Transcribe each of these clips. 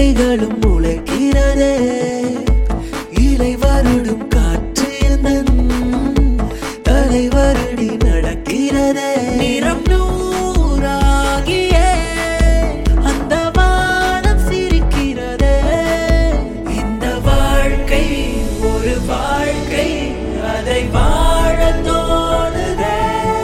இறக்கைகளும் முளைக்கிறதே இலை வருடும் காற்று எந்தன் தலை வருடி நடக்கிறதே நிறம் நூறாகியே அந்த வானம் சிரிக்கிறதே இந்த வாழ்க்கை ஒரு வாழ்க்கை அதை வாழ தோணுதே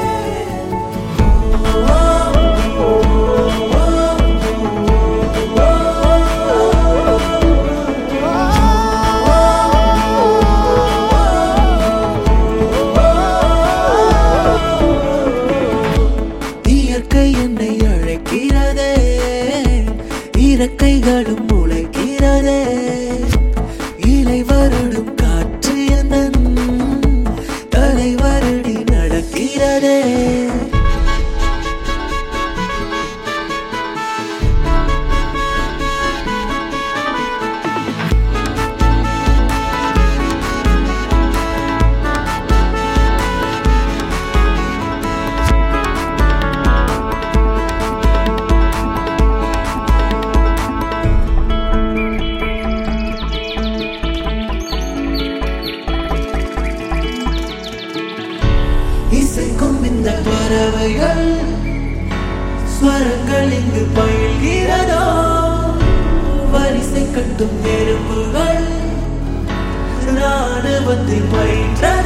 இயற்கை என்னை அழைக்கிறதே இறக்கைகளும் முளைக்கிறதே இலை வருடும் காற்று எந்தன் தலை வருடி நடக்கிறதே இசைக்கும் இந்த பறவைகள் ஸ்வரங்கள் இங்கு பயில்கிறதோ வரிசை கட்டும் நெருப்புகள் ராணுவத்தில் பயின்ற